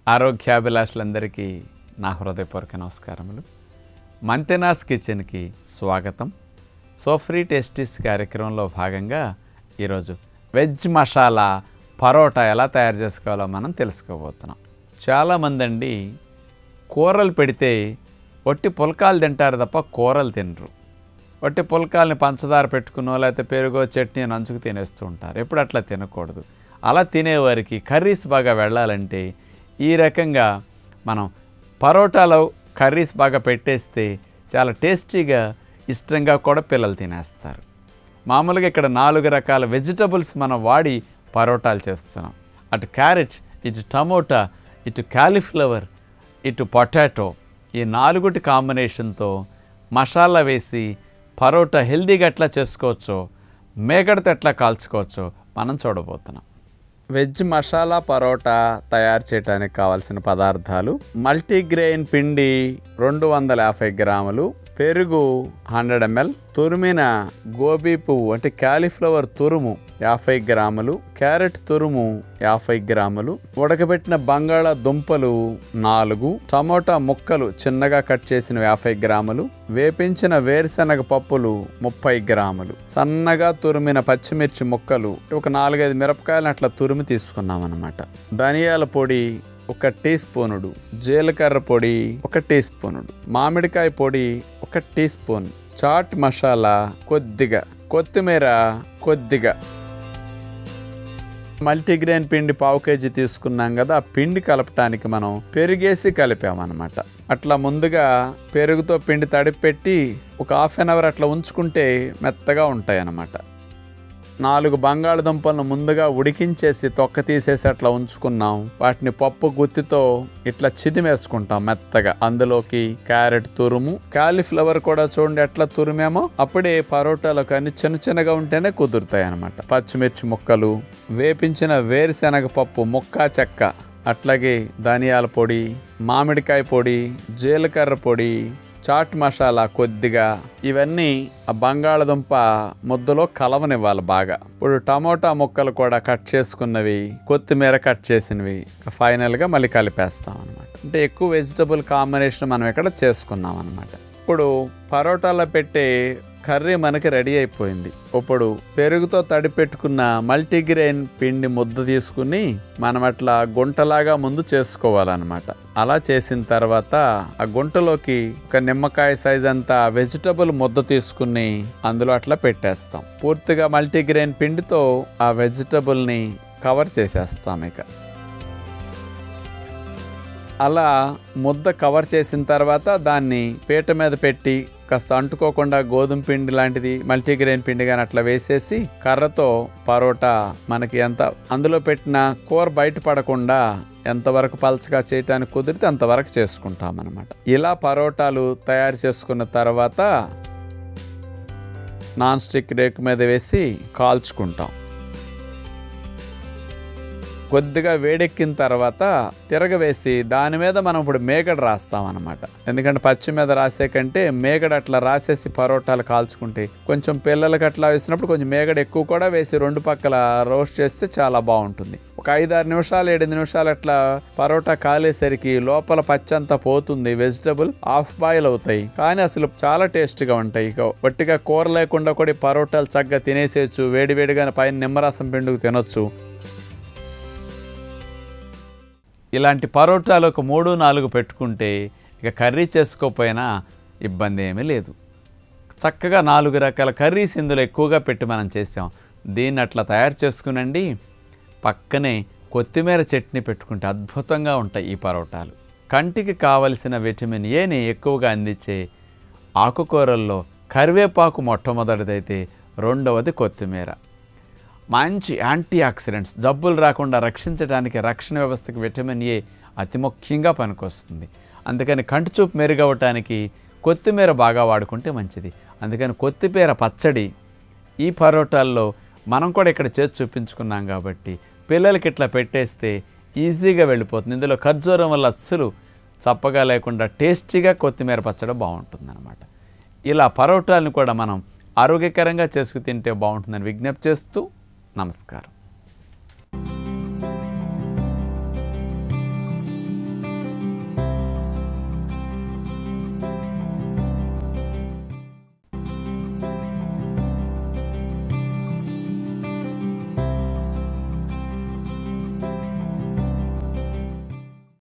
ఆరోగ్యాభిలాషులందరికీ నా హృదయపూర్వక నమస్కారములు మంతెనాస్ కిచెన్కి స్వాగతం సో ఫ్రీ టేస్టీస్ కార్యక్రమంలో భాగంగా ఈరోజు వెజ్ మసాలా పరోటా ఎలా తయారు చేసుకోవాలో మనం తెలుసుకోబోతున్నాం చాలామంది అండి కూరలు పెడితే ఒట్టి పుల్కాలు తింటారు తప్ప కూరలు తినరు ఒట్టి పుల్కాల్ని పంచదార పెట్టుకునో లేకపోతే పెరుగో చట్నీ నంచుకు తినేస్తూ ఉంటారు ఎప్పుడు అట్లా తినకూడదు అలా తినేవారికి కర్రీస్ బాగా వెళ్ళాలంటే ఈ రకంగా మనం పరోటాలో కర్రీస్ బాగా పెట్టేస్తే చాలా టేస్టీగా ఇష్టంగా కూడా పిల్లలు తినేస్తారు మామూలుగా ఇక్కడ నాలుగు రకాల వెజిటబుల్స్ మనం వాడి పరోటాలు చేస్తున్నాం అటు క్యారెట్ ఇటు టమోటా ఇటు కాలీఫ్లవర్ ఇటు పొటాటో ఈ నాలుగుటి కాంబినేషన్తో మసాలా వేసి పరోటా హెల్దీగా ఎట్లా చేసుకోవచ్చో మేగడతో ఎట్లా కాల్చుకోవచ్చో మనం చూడబోతున్నాం వెజ్ మసాలా పరోటా తయారు చేయడానికి కావాల్సిన పదార్థాలు మల్టీగ్రెయిన్ పిండి రెండు వందల యాభై గ్రాములు పెరుగు హండ్రెడ్ ఎంఎల్ తురిమిన గోబీ పువ్వు అంటే క్యాలీఫ్లవర్ తురుము యాభై గ్రాములు క్యారెట్ తురుము యాభై గ్రాములు ఉడకబెట్టిన బంగాళాదుంపలు నాలుగు టమోటా ముక్కలు చిన్నగా కట్ చేసిన యాభై గ్రాములు వేపించిన వేరుశనగ పప్పులు ముప్పై గ్రాములు సన్నగా తురిమిన పచ్చిమిర్చి ముక్కలు ఒక నాలుగైదు మిరపకాయలు అట్లా తురిమి తీసుకున్నాం అనమాట ధనియాల పొడి ఒక టీ స్పూనుడు జీలకర్ర పొడి ఒక టీ స్పూనుడు మామిడికాయ పొడి ఒక టీ స్పూన్ చాట్ మసాలా కొద్దిగా కొత్తిమీర కొద్దిగా మల్టీగ్రెయిన్ పిండి పావు కేజీ తీసుకున్నాం కదా ఆ పిండి కలపటానికి మనం పెరిగేసి కలిపామన్నమాట అట్లా ముందుగా పెరుగుతో పిండి తడిపి పెట్టి ఒక హాఫ్ అన్ అవర్ అట్లా ఉంచుకుంటే మెత్తగా ఉంటాయి అన్నమాట నాలుగు బంగాళదుంపలను ముందుగా ఉడికించేసి తొక్క తీసేసి అట్లా ఉంచుకున్నాం వాటిని పప్పు గుత్తితో ఇట్లా చిదిమేసుకుంటాం మెత్తగా అందులోకి క్యారెట్ తురుము కాలీఫ్లవర్ కూడా చూడండి ఎట్లా తురిమేమో అప్పుడే పరోటాలు కానీ చిన్న చిన్నగా ఉంటేనే కుదురుతాయి అనమాట పచ్చిమిర్చి ముక్కలు వేపించిన వేరుశనగ పప్పు ముక్క చెక్క అట్లాగే ధనియాల పొడి మామిడికాయ పొడి జీలకర్ర పొడి చాట్ మసాలా కొద్దిగా ఇవన్నీ ఆ బంగాళదుంప ముద్దలో కలవనివ్వాలి బాగా ఇప్పుడు టమోటా ముక్కలు కూడా కట్ చేసుకున్నవి కొత్తిమీర కట్ చేసినవి ఫైనల్గా మళ్ళీ కలిపేస్తాం అనమాట అంటే ఎక్కువ వెజిటబుల్ కాంబినేషన్ మనం ఇక్కడ చేసుకున్నాం అనమాట ఇప్పుడు పరోటాలో పెట్టే కర్రీ మనకి రెడీ అయిపోయింది ఇప్పుడు పెరుగుతో తడి పెట్టుకున్న మల్టీగ్రెయిన్ పిండి ముద్ద తీసుకుని మనం అట్లా గుంటలాగా ముందు చేసుకోవాలన్నమాట అలా చేసిన తర్వాత ఆ గుంటలోకి ఒక నిమ్మకాయ సైజ్ అంతా వెజిటబుల్ ముద్ద తీసుకుని అందులో అట్లా పెట్టేస్తాం పూర్తిగా మల్టీగ్రెయిన్ పిండితో ఆ వెజిటబుల్ని కవర్ చేసేస్తాం ఇక అలా ముద్ద కవర్ చేసిన తర్వాత దాన్ని పీట మీద పెట్టి కాస్త అంటుకోకుండా గోధుమ పిండి లాంటిది మల్టీగ్రెయిన్ పిండి కానీ అట్లా వేసేసి కర్రతో పరోటా మనకి ఎంత అందులో పెట్టిన కూర బయట పడకుండా ఎంతవరకు పలచగా చేయటానికి కుదిరితే అంతవరకు చేసుకుంటాం అనమాట ఇలా పరోటాలు తయారు చేసుకున్న తర్వాత నాన్ స్టిక్ రేకు మీద వేసి కాల్చుకుంటాం కొద్దిగా వేడెక్కిన తర్వాత తిరగవేసి దాని మీద మనం ఇప్పుడు మేగడ రాస్తాం అనమాట ఎందుకంటే పచ్చి మీద రాసే కంటే మేగడ అట్లా రాసేసి పరోటాలు కాల్చుకుంటే కొంచెం పిల్లలకి అట్లా వేసినప్పుడు కొంచెం మేగడ ఎక్కువ కూడా వేసి రెండు పక్కల రోస్ట్ చేస్తే చాలా బాగుంటుంది ఒక ఐదారు నిమిషాలు ఏడు నిమిషాలు అట్లా పరోటా కాలేసరికి లోపల పచ్చంతా పోతుంది వెజిటబుల్ హాఫ్ బాయిల్ అవుతాయి కానీ అసలు చాలా టేస్ట్గా ఉంటాయి ఇక వట్టిగా కూర లేకుండా కూడా ఈ పరోటాలు చక్కగా తినేసేయచ్చు వేడివేడిగా పైన నిమ్మరసం పిండుకు తినొచ్చు ఇలాంటి పరోటాలు ఒక మూడు నాలుగు పెట్టుకుంటే ఇక కర్రీ చేసుకోకపోయినా ఇబ్బంది ఏమీ లేదు చక్కగా నాలుగు రకాల కర్రీస్ ఇందులో ఎక్కువగా పెట్టి మనం చేసాం దీన్ని అట్లా తయారు చేసుకునండి పక్కనే కొత్తిమీర చట్నీ పెట్టుకుంటే అద్భుతంగా ఉంటాయి ఈ పరోటాలు కంటికి కావలసిన విటమిన్ ఏని ఎక్కువగా అందించే ఆకుకూరల్లో కరివేపాకు మొట్టమొదటిదైతే రెండవది కొత్తిమీర మంచి యాంటీ ఆక్సిడెంట్స్ జబ్బులు రాకుండా రక్షించడానికి రక్షణ వ్యవస్థకి విటమిన్ ఏ అతి ముఖ్యంగా పనికొస్తుంది అందుకని కంటి చూపు మెరుగవటానికి కొత్తిమీర బాగా వాడుకుంటే మంచిది అందుకని కొత్తిమీర పచ్చడి ఈ పరోటాల్లో మనం కూడా ఇక్కడ చేసి చూపించుకున్నాం కాబట్టి పిల్లలకి ఇట్లా పెట్టేస్తే ఈజీగా వెళ్ళిపోతుంది ఇందులో ఖర్జూరం వల్ల అస్సలు చప్పగా లేకుండా టేస్టీగా కొత్తిమీర పచ్చడి బాగుంటుంది ఇలా పరోటాలను కూడా మనం ఆరోగ్యకరంగా చేసుకు తింటే బాగుంటుందని విజ్ఞప్తి చేస్తూ నమస్కారం